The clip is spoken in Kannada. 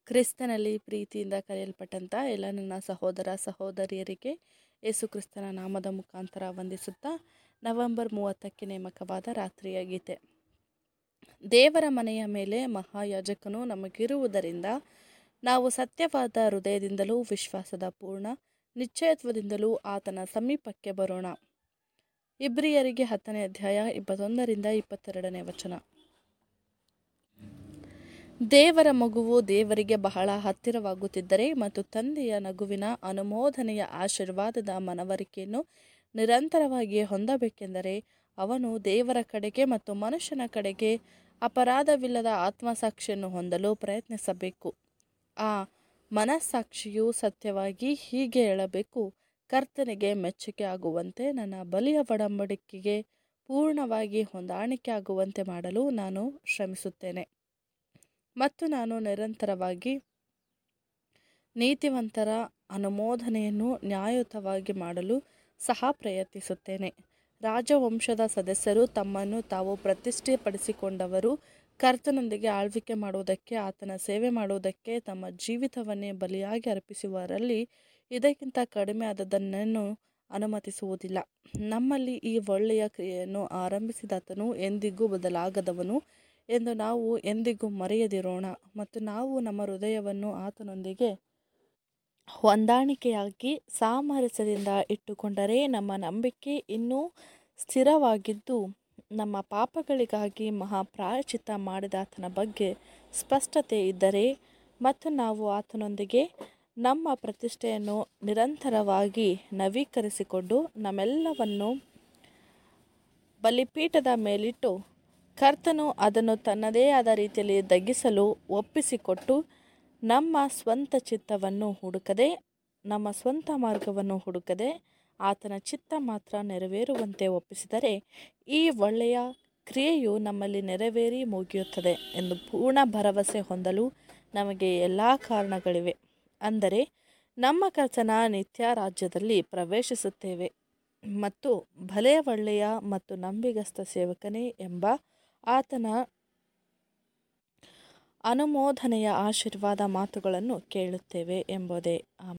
ಕ್ರಿಸ್ತನಲ್ಲಿ ಪ್ರೀತಿಯಿಂದ ಕರೆಯಲ್ಪಟ್ಟಂಥ ಎಲ್ಲ ನನ್ನ ಸಹೋದರ ಸಹೋದರಿಯರಿಗೆ ಯೇಸು ಕ್ರಿಸ್ತನ ನಾಮದ ಮುಖಾಂತರ ವಂದಿಸುತ್ತಾ ನವೆಂಬರ್ ಮೂವತ್ತಕ್ಕೆ ನೇಮಕವಾದ ರಾತ್ರಿಯ ಗೀತೆ ದೇವರ ಮನೆಯ ಮೇಲೆ ಮಹಾಯಾಜಕನು ನಮಗಿರುವುದರಿಂದ ನಾವು ಸತ್ಯವಾದ ಹೃದಯದಿಂದಲೂ ವಿಶ್ವಾಸದ ಪೂರ್ಣ ನಿಶ್ಚಯತ್ವದಿಂದಲೂ ಆತನ ಸಮೀಪಕ್ಕೆ ಬರೋಣ ಇಬ್ರಿಯರಿಗೆ ಹತ್ತನೇ ಅಧ್ಯಾಯ ಇಪ್ಪತ್ತೊಂದರಿಂದ ಇಪ್ಪತ್ತೆರಡನೇ ವಚನ ದೇವರ ಮಗುವು ದೇವರಿಗೆ ಬಹಳ ಹತ್ತಿರವಾಗುತ್ತಿದ್ದರೆ ಮತ್ತು ತಂದೆಯ ನಗುವಿನ ಅನುಮೋದನೆಯ ಆಶೀರ್ವಾದದ ಮನವರಿಕೆಯನ್ನು ನಿರಂತರವಾಗಿ ಹೊಂದಬೇಕೆಂದರೆ ಅವನು ದೇವರ ಕಡೆಗೆ ಮತ್ತು ಮನುಷ್ಯನ ಕಡೆಗೆ ಅಪರಾಧವಿಲ್ಲದ ಆತ್ಮಸಾಕ್ಷಿಯನ್ನು ಹೊಂದಲು ಪ್ರಯತ್ನಿಸಬೇಕು ಆ ಮನಸ್ಸಾಕ್ಷಿಯು ಸತ್ಯವಾಗಿ ಹೀಗೆ ಹೇಳಬೇಕು ಕರ್ತನಿಗೆ ಮೆಚ್ಚುಗೆ ಆಗುವಂತೆ ನನ್ನ ಬಲಿಯ ಒಡಂಬಡಿಕೆಗೆ ಪೂರ್ಣವಾಗಿ ಹೊಂದಾಣಿಕೆ ಆಗುವಂತೆ ಮಾಡಲು ನಾನು ಶ್ರಮಿಸುತ್ತೇನೆ ಮತ್ತು ನಾನು ನಿರಂತರವಾಗಿ ನೀತಿವಂತರ ಅನುಮೋದನೆಯನ್ನು ನ್ಯಾಯಯುತವಾಗಿ ಮಾಡಲು ಸಹ ಪ್ರಯತ್ನಿಸುತ್ತೇನೆ ರಾಜವಂಶದ ಸದಸ್ಯರು ತಮ್ಮನ್ನು ತಾವು ಪ್ರತಿಷ್ಠೆಪಡಿಸಿಕೊಂಡವರು ಕರ್ತನೊಂದಿಗೆ ಆಳ್ವಿಕೆ ಮಾಡುವುದಕ್ಕೆ ಆತನ ಸೇವೆ ಮಾಡುವುದಕ್ಕೆ ತಮ್ಮ ಜೀವಿತವನ್ನೇ ಬಲಿಯಾಗಿ ಅರ್ಪಿಸುವವರಲ್ಲಿ ಇದಕ್ಕಿಂತ ಕಡಿಮೆ ಆದದನ್ನು ಅನುಮತಿಸುವುದಿಲ್ಲ ನಮ್ಮಲ್ಲಿ ಈ ಒಳ್ಳೆಯ ಕ್ರಿಯೆಯನ್ನು ಆರಂಭಿಸಿದಾತನು ಎಂದಿಗೂ ಬದಲಾಗದವನು ಎಂದು ನಾವು ಎಂದಿಗೂ ಮರೆಯದಿರೋಣ ಮತ್ತು ನಾವು ನಮ್ಮ ಹೃದಯವನ್ನು ಆತನೊಂದಿಗೆ ಹೊಂದಾಣಿಕೆಯಾಗಿ ಸಾಮರಸ್ಯದಿಂದ ಇಟ್ಟುಕೊಂಡರೆ ನಮ್ಮ ನಂಬಿಕೆ ಇನ್ನೂ ಸ್ಥಿರವಾಗಿದ್ದು ನಮ್ಮ ಪಾಪಗಳಿಗಾಗಿ ಮಹಾಪ್ರಾಯಚಿತ್ತ ಮಾಡಿದ ಆತನ ಬಗ್ಗೆ ಸ್ಪಷ್ಟತೆ ಇದ್ದರೆ ಮತ್ತು ನಾವು ಆತನೊಂದಿಗೆ ನಮ್ಮ ಪ್ರತಿಷ್ಠೆಯನ್ನು ನಿರಂತರವಾಗಿ ನವೀಕರಿಸಿಕೊಂಡು ನಮ್ಮೆಲ್ಲವನ್ನು ಬಲಿಪೀಠದ ಮೇಲಿಟ್ಟು ಕರ್ತನು ಅದನ್ನು ತನ್ನದೇ ಆದ ರೀತಿಯಲ್ಲಿ ದಗ್ಗಿಸಲು ಒಪ್ಪಿಸಿಕೊಟ್ಟು ನಮ್ಮ ಸ್ವಂತ ಚಿತ್ತವನ್ನು ಹುಡುಕದೆ ನಮ್ಮ ಸ್ವಂತ ಮಾರ್ಗವನ್ನು ಹುಡುಕದೆ ಆತನ ಚಿತ್ತ ಮಾತ್ರ ನೆರವೇರುವಂತೆ ಒಪ್ಪಿಸಿದರೆ ಈ ಒಳ್ಳೆಯ ಕ್ರಿಯೆಯು ನಮ್ಮಲ್ಲಿ ನೆರವೇರಿ ಮುಗಿಯುತ್ತದೆ ಎಂದು ಪೂರ್ಣ ಭರವಸೆ ಹೊಂದಲು ನಮಗೆ ಎಲ್ಲ ಕಾರಣಗಳಿವೆ ಅಂದರೆ ನಮ್ಮ ಕರ್ತನ ನಿತ್ಯ ರಾಜ್ಯದಲ್ಲಿ ಪ್ರವೇಶಿಸುತ್ತೇವೆ ಮತ್ತು ಭಲೆ ಒಳ್ಳೆಯ ಮತ್ತು ನಂಬಿಗಸ್ತ ಸೇವಕನೇ ಎಂಬ ಆತನ ಅನುಮೋದನೆಯ ಆಶೀರ್ವಾದ ಮಾತುಗಳನ್ನು ಕೇಳುತ್ತೇವೆ ಎಂಬುದೇ